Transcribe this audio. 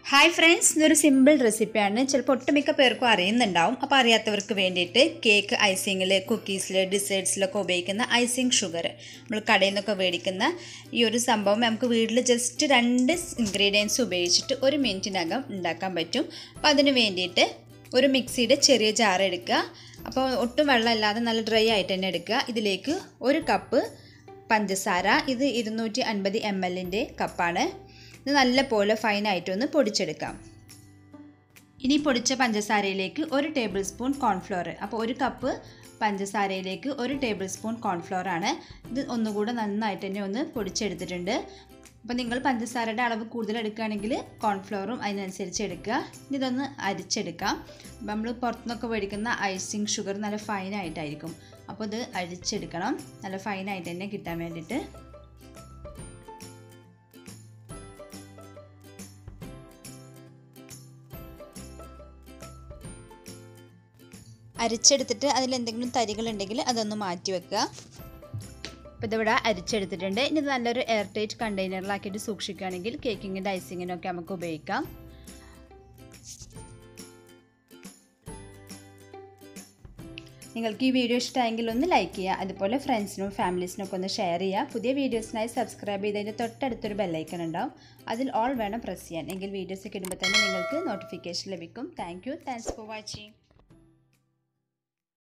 hi friends ഇതൊരു simple റെസിപ്പിയാണ് ചിലപ്പോൾ ഒട്ടുമിക്ക പേർക്കും അറിയുന്നുണ്ടാവും അപ്പോൾ അറിയാത്തവർക്ക് വേണ്ടിയിട്ട് കേക്ക് ഐസിങ്ങിൽ കുക്കീസിൽ ഡിസേർട്സിലൊക്കെ ഉപയോഗിക്കുന്ന ഐസിങ് ഷുഗർ നമ്മൾ കടയിൽ നിന്നൊക്കെ മേടിക്കുന്ന ഈ ഒരു സംഭവം നമുക്ക് വീട്ടിൽ ജസ്റ്റ് രണ്ട് ഇൻഗ്രീഡിയൻസ് ഉപയോഗിച്ചിട്ട് ഒരു മിനിറ്റിനകം ഉണ്ടാക്കാൻ പറ്റും അപ്പോൾ അതിന് വേണ്ടിയിട്ട് ഒരു മിക്സിയുടെ ചെറിയ ജാർ എടുക്കുക അപ്പോൾ ഒട്ടും വെള്ളമില്ലാതെ നല്ല ഡ്രൈ ആയിട്ട് തന്നെ എടുക്കുക ഇതിലേക്ക് ഒരു കപ്പ് പഞ്ചസാര ഇത് ഇരുന്നൂറ്റി അൻപത് എം എല്ലിൻ്റെ കപ്പാണ് ഇത് നല്ല പോലെ ഫൈനായിട്ടൊന്ന് പൊടിച്ചെടുക്കാം ഇനി പൊടിച്ച പഞ്ചസാരയിലേക്ക് ഒരു ടേബിൾ സ്പൂൺ കോൺഫ്ലോർ അപ്പോൾ ഒരു കപ്പ് പഞ്ചസാരയിലേക്ക് ഒരു ടേബിൾ സ്പൂൺ കോൺഫ്ലോർ ആണ് ഇത് ഒന്നുകൂടെ നന്നായിട്ട് തന്നെ ഒന്ന് പൊടിച്ചെടുത്തിട്ടുണ്ട് അപ്പോൾ നിങ്ങൾ പഞ്ചസാരയുടെ അളവ് കൂടുതൽ എടുക്കുകയാണെങ്കിൽ കോൺഫ്ലോറും അതിനനുസരിച്ച് എടുക്കുക ഇനി ഇതൊന്ന് അരിച്ചെടുക്കാം നമ്മൾ പുറത്തുനിന്നൊക്കെ മേടിക്കുന്ന ഐസിങ് ഷുഗർ നല്ല ഫൈനായിട്ടായിരിക്കും അപ്പോൾ ഇത് അരിച്ചെടുക്കണം നല്ല ഫൈനായിട്ട് തന്നെ കിട്ടാൻ വേണ്ടിയിട്ട് അരിച്ചെടുത്തിട്ട് അതിൽ എന്തെങ്കിലും തരികളുണ്ടെങ്കിൽ അതൊന്ന് മാറ്റി വെക്കുക അപ്പോൾ ഇതിവിടെ അരിച്ചെടുത്തിട്ടുണ്ട് ഇനി ഇത് നല്ലൊരു എയർ ടൈറ്റ് കണ്ടെയ്നറിലാക്കിയിട്ട് സൂക്ഷിക്കുകയാണെങ്കിൽ കേക്കിങ്ങിൻ്റെ ഐസിങ്ങിനൊക്കെ നമുക്ക് ഉപയോഗിക്കാം നിങ്ങൾക്ക് ഈ വീഡിയോ ഇഷ്ടമായെങ്കിൽ ഒന്ന് ലൈക്ക് ചെയ്യുക അതുപോലെ ഫ്രണ്ട്സിനും ഫാമിലീസിനും ഒക്കെ ഒന്ന് ഷെയർ ചെയ്യുക പുതിയ വീഡിയോസിനായി സബ്സ്ക്രൈബ് ചെയ്തതിൻ്റെ തൊട്ടടുത്തൊരു ബെല്ലൈക്കൺ ഉണ്ടാവും അതിൽ ഓൾ വേണം പ്രസ് ചെയ്യാൻ എങ്കിൽ വീഡിയോസ് ഒക്കെ ഇടുമ്പോൾ തന്നെ നിങ്ങൾക്ക് നോട്ടിഫിക്കേഷൻ ലഭിക്കും thank you thanks for watching